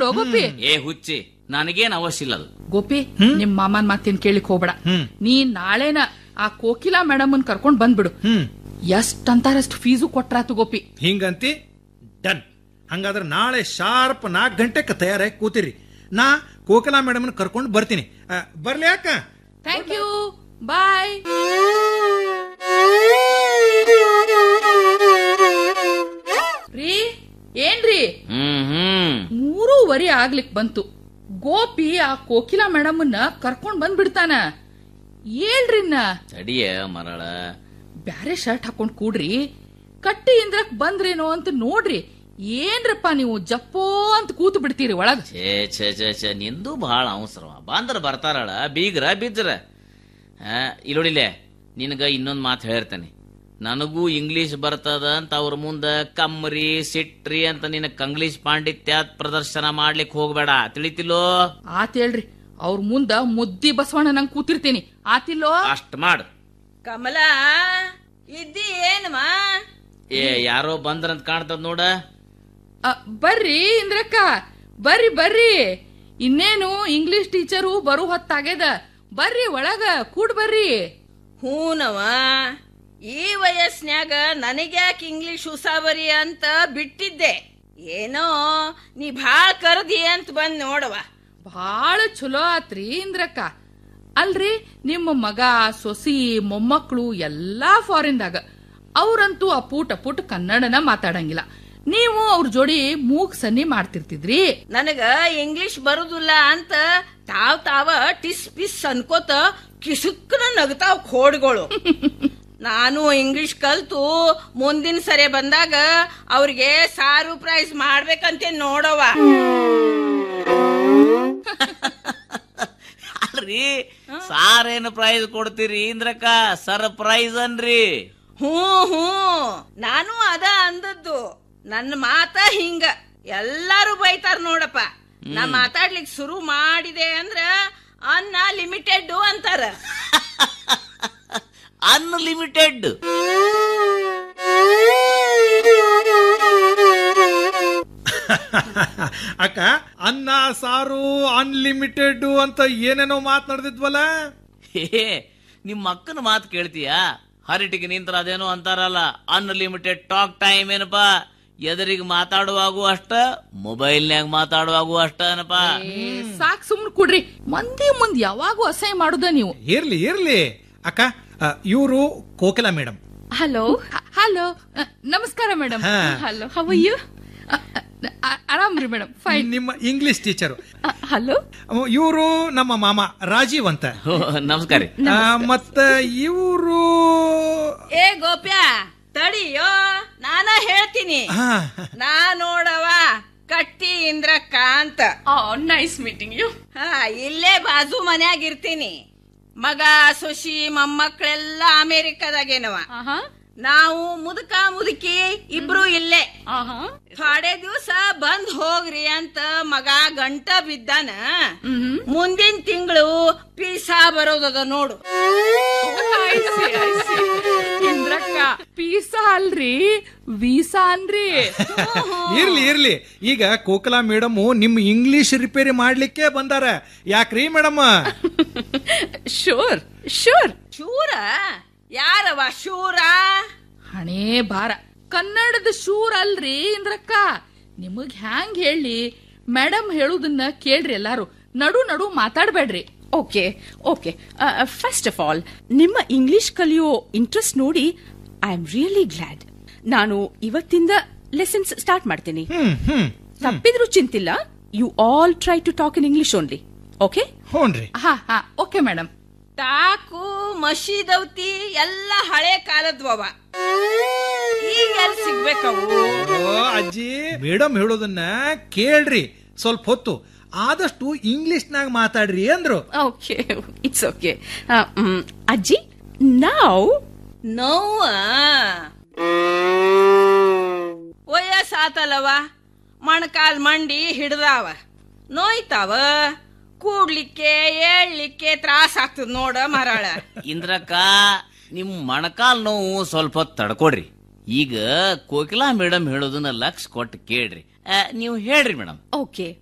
ಬಂದ್ಬಿಡು ಗೋಪಿ ಏ ಹುಚ್ಚಿ ನನಗೇನ್ ಅವಶ್ಯ ಇಲ್ಲ ಅದು ಗೋಪಿ ನಿಮ್ ಮಾಮನ್ ಮಾತೇನ್ ಕೇಳಿಕ್ ಹೋಗ್ಬೇಡ ನೀ ನಾಳೆನ ಆ ಕೋಕಿಲಾ ಮೇಡಮ್ ಕರ್ಕೊಂಡ್ ಬಂದ್ಬಿಡು ಹ್ಮ್ ಎಷ್ಟ್ ಅಂತಾರಷ್ಟು ಫೀಸು ಕೊಟ್ರಾತು ಗೋಪಿ ಹಿಂಗಂತಿ ಡನ್ ಹಂಗಾದ್ರೆ ನಾಳೆ ಶಾರ್ಪ್ ನಾಲ್ಕು ಗಂಟೆಗೆ ತಯಾರಾಗಿ ಕೂತಿರಿ ನಾ ಕೋಕಲಾ ಮೇಡಮ್ನ ಕರ್ಕೊಂಡು ಬರ್ತೀನಿ ಆ, ಬರ್ಲಿ ಯಾಕ ಥ್ಯಾಂಕ್ ಯು ಬಾಯ್ ರೀ ಏನ್ರಿ ಹ್ಮ್ ಹ್ಮ್ ಮೂರೂವರೆ ಆಗ್ಲಿಕ್ ಬಂತು ಗೋಪಿ ಆ ಕೋಕಿಲಾ ಮೇಡಮ್ನ ಕರ್ಕೊಂಡ್ ಬಂದ್ಬಿಡ್ತಾನ ಹೇಳ್ರಿನ್ನ ತಡಿಯ ಮರಳ ಬ್ಯಾರೆ ಶರ್ಟ್ ಹಾಕೊಂಡ್ ಕೂಡ್ರಿ ಕಟ್ಟಿ ಇಂದ್ರಕ್ ಬಂದ್ರೇನೋ ಅಂತ ನೋಡ್ರಿ ಏನ್ರಪ್ಪ ನೀವು ಜಪ್ಪೋ ಅಂತ ಕೂತು ಬಿಡ್ತೀರಿ ಒಳಗ್ ಛೇ ಛೇ ಛೇ ಛೇ ನಿಂದು ಬಹಳ ಅವಸರವ ಬಂದ್ರ ಬರ್ತಾರಳ ಬೀಗ್ರ ಬಿಜ್ರ ಆ, ಇಲ್ಲೋಡಿಲೆ ನಿನಗ ಇನ್ನೊಂದ್ ಮಾತು ಹೇಳ್ತೇನೆ ನನಗೂ ಇಂಗ್ಲಿಷ್ ಬರ್ತದ ಅಂತ ಅವ್ರ ಮುಂದ ಕಮ್ರಿ ಸಿಟ್ರಿ ಅಂತ ನಿನ್ನ ಕಂಗ್ಲೀಷ್ ಪಾಂಡಿತ್ಯ ಪ್ರದರ್ಶನ ಮಾಡ್ಲಿಕ್ ಹೋಗ್ಬೇಡ ತಿಳಿತಿಲ್ಲೋ ಆತ್ ಹೇಳ್ರಿ ಅವ್ರ ಮುಂದ ಮುದ್ದಿ ಬಸವಣ್ಣ ನಂಗ್ ಕೂತಿರ್ತೀನಿ ಆತಿಲ್ಲೋ ಅಷ್ಟ್ ಮಾಡು ಕಮಲ ಇದ್ದಿ ಏನಮ್ಮ ಏ ಯಾರೋ ಬಂದ್ರಂತ ಕಾಣ್ತದ ನೋಡ ಅ, ಬರ್ರಿ ಇಂದ್ರಕ್ಕ ಬರ್ರಿ ಬರ್ರಿ ಇನ್ನೇನು ಇಂಗ್ಲಿಷ್ ಟೀಚರು ಬರು ಹೊತ್ತಾಗ್ಯದ ಬರ್ರಿ ಒಳಗ ಕೂಡ್ ಬರ್ರಿ ಹೂನವ ಈ ವಯಸ್ನ್ಯಾಗ ನನಗ್ಯಾಕೆ ಇಂಗ್ಲಿಷ್ ಉಸಾಬರಿ ಅಂತ ಬಿಟ್ಟಿದ್ದೆ ಏನೋ ನೀ ಭಾಳ ಕರ್ದಿ ಅಂತ ಬಂದ್ ನೋಡವ ಬಾಳ ಚಲೋ ಆತ್ರಿ ಇಂದ್ರಕ್ಕ ಅಲ್ರಿ ನಿಮ್ಮ ಮಗ ಸೊಸಿ ಮೊಮ್ಮಕ್ಕಳು ಎಲ್ಲಾ ಫಾರಿನ್ದಾಗ ಅವ್ರಂತೂ ಅಪೂಟ್ ಅಪೂಟ್ ಕನ್ನಡನ ಮಾತಾಡಂಗಿಲ್ಲ ನೀವು ಅವ್ರ ಜೋಡಿ ಮೂಗ್ ಸನ್ನಿ ಮಾಡ್ತಿರ್ತಿದ್ರಿ ನನಗ ಇಂಗ್ಲಿಷ್ ಬರುದಿಲ್ಲ ಅಂತ ತಾವ್ ತಾವ ಟಿಸ್ ಪಿಸ್ ಅನ್ಕೋತ ಕಿಸುಕ್ಕನ ನಗತಾವ್ ಖೋಡ್ಗಳು ನಾನು ಇಂಗ್ಲಿಷ್ ಕಲ್ತು ಮುಂದಿನ ಸರಿ ಬಂದಾಗ ಅವ್ರಿಗೆ ಸಾರು ಪ್ರೈಸ್ ಮಾಡ್ಬೇಕಂತೆ ನೋಡವ ಅಲ್ರಿ ಸಾರೇನು ಪ್ರೈಸ್ ಕೊಡ್ತೀರಿ ಇಂದ್ರಕ್ಕ ಸರ್ಪ್ರೈಸ್ ಅನ್ರಿ ಹ್ಞೂ ಹ್ಞೂ ನಾನು ಅದ ಅಂದದ್ದು ನನ್ನ ಮಾತ ಹಿಂಗ ಎಲ್ಲಾರು ಬೈತಾರ ನೋಡಪ್ಪ ನಾ ಮಾತಾಡ್ಲಿಕ್ ಶುರು ಮಾಡಿದೆ ಅಂದ್ರ ಅನ್ನ ಲಿಮಿಟೆಡ್ ಅಂತಾರ ಅನ್ಲಿಮಿಟೆಡ್ ಅಕ್ಕ ಅನ್ನ ಸಾರು ಅನ್ಲಿಮಿಟೆಡ್ ಅಂತ ಏನೇನೋ ಮಾತನಾಡ್ದಿದ್ವಲ್ಲ ಹೇ ನಿಮ್ಮ ಅಕ್ಕನ ಮಾತು ಕೇಳ್ತೀಯಾ ಹರಿಟಿಗೆ ನಿಂತ್ರ ಅದೇನೋ ಅಂತಾರಲ್ಲ ಅನ್ಲಿಮಿಟೆಡ್ ಟಾಕ್ ಟೈಮ್ ಏನಪ್ಪ ಎದುರಿಗೆ ಮಾತಾಡುವಾಗೂ ಅಷ್ಟ ಮೊಬೈಲ್ನ್ಯಾಗ ಮಾತಾಡುವಾಗೂ ಅಷ್ಟ ಏನಪ್ಪ ಏ, ಸಾಕ್ ಸುಮ್ನೆ ಕೂಡ್ರಿ ಮಂದಿ ಮುಂದ್ ಯಾವಾಗೂ ಅಸಹ್ಯ ಮಾಡುದ ನೀವು ಇರ್ಲಿ ಇರ್ಲಿ ಅಕ್ಕ ಇವರು ಕೋಕಿಲಾ ಮೇಡಮ್ ಹಲೋ ಹಲೋ ನಮಸ್ಕಾರ ಮೇಡಮ್ ಹಾ. ಹಲೋ ಹೌ ಯು ಆರಾಮ್ರಿ ಮೇಡಮ್ ಫೈನ್ ನಿಮ್ಮ ಇಂಗ್ಲಿಷ್ ಟೀಚರು ಹಲೋ ಇವರು ನಮ್ಮ ಮಾಮ ರಾಜೀವ್ ಅಂತ ಹೋ, ನಮಸ್ಕಾರ ರೀ. ಆ, ಮತ್ತ ಇವರು ಏ ಗೋಪ್ಯ ತಡಿಯೋ ನಾನ ಹೇಳ್ತೀನಿ ನಾ ನೋಡವ ಕಟ್ಟಿ ಇಂದ್ರಕ್ಕ ಅಂತ ನೈಸ್ ಮೀಟಿಂಗ್ ಯು ಹಾ ಇಲ್ಲೇ ಬಾಜು ಮನ್ಯಾಗ ಇರ್ತೀನಿ ಮಗ ಸೊಸಿ ಮೊಮ್ಮಕ್ಕಳೆಲ್ಲ ಅಮೇರಿಕಾದಾಗೇನವ ನಾವು ಮುದುಕ ಮುದುಕಿ ಇಬ್ರು ಇಲ್ಲೇ ಥೋಡೆ ದಿವಸ ಬಂದ್ ಹೋಗ್ರಿ ಅಂತ ಮಗ ಗಂಟ ಬಿದ್ದಾನ ಮುಂದಿನ ತಿಂಗಳು ಪೀಸಾ ಬರೋದದ ನೋಡು ಇಂದ್ರಕ್ಕ ಪೀಸಾ ಅಲ್ರಿ ವೀಸಾ ಅನ್ರಿ ಇರ್ಲಿ ಇರ್ಲಿ ಈಗ ಕೋಕಿಲಾ ಮೇಡಮ್ ನಿಮ್ ಇಂಗ್ಲಿಷ್ ರಿಪೇರಿ ಮಾಡ್ಲಿಕ್ಕೆ ಬಂದಾರ ಯಾಕ್ರಿ ಮೇಡಮ್ ಶೋರ್ ಶೋರ್ ಶೂರ ಯಾರವ ಶೂರ ಹಣೇ ಬಾರ ಕನ್ನಡದ ಶೂರ್ ಅಲ್ರಿ ಇಂದ್ರಕ್ಕ ನಿಮಗ್ ಹ್ಯಾಂಗ್ ಹೇಳಿ ಮೇಡಮ್ ಹೇಳುದನ್ನ ಕೇಳ್ರಿ ಎಲ್ಲಾರು ನಡು ನಡು ಮಾತಾಡ್ಬೇಡ್ರಿ okay okay first of all ನಿಮ್ಮ ಇಂಗ್ಲಿಷ್ ಕಲಿಯೋ ಇಂಟ್ರೆಸ್ಟ್ ನೋಡಿ ಐ ಆಮ್ ರಿಯಲಿ ಗ್ಲಾಡ್ ನಾನು ಇವತ್ತಿಂದ ಲೆಸನ್ಸ್ ಸ್ಟಾರ್ಟ್ ಮಾಡ್ತೀನಿ ಹ್ಮ್ ಹ್ಮ್ ತಪ್ಪಿದ್ರೂ ಚಿಂತಿಲ್ಲ you all try to talk in English only okay ಹ್ಞೂನ್ರಿ ಹಾ ಹಾ ಓಕೆ ಮೇಡಮ್ ಟಾಕು ಮಶೀದೌತಿ ಎಲ್ಲ ಹಳೆ ಕಾಲದ್ವವ ಈಗ ಎಲ್ಲಿ ಸಿಗ್ಬೇಕವು ಓ ಅಜ್ಜಿ ಮೇಡಮ್ ಹೇಳೋದನ್ನ ಕೇಳ್ರಿ ಸ್ವಲ್ಪ ಹೊತ್ತು ಆದಷ್ಟು ಇಂಗ್ಲಿಷ್ನಾಗ ಮಾತಾಡ್ರಿ ಅಂದ್ರು ಓಕೆ ಇಟ್ಸ್ ಓಕೆ ಅಜ್ಜಿ ನಾವು ನೋವ ವಯಸ್ಸಾತಲವ ಮೊಣಕಾಲ್ ಮಂಡಿ ಹಿಡ್ದಾವ ನೋಯ್ತಾವ ಕೂಡ್ಲಿಕ್ಕೆ ಏಳ್ಲಿಕ್ಕೆ ತ್ರಾಸ ಆಗ್ತದ ನೋಡ ಮರಾಳ ಇಂದ್ರಕ್ಕ ನಿಮ್ ಮೊಣಕಾಲ್ ನೋವು ಸ್ವಲ್ಪ ಹೊತ್ತು ತಡ್ಕೊಡ್ರಿ ಈಗ ಕೋಕಿಲಾ ಮೇಡಮ್ ಹೇಳೋದನ್ನ ಲಕ್ಷ ಕೊಟ್ಟು ಕೇಳ್ರಿ ಆ, ನೀವು ಹೇಳ್ರಿ ಮೇಡಮ್ ಓಕೆ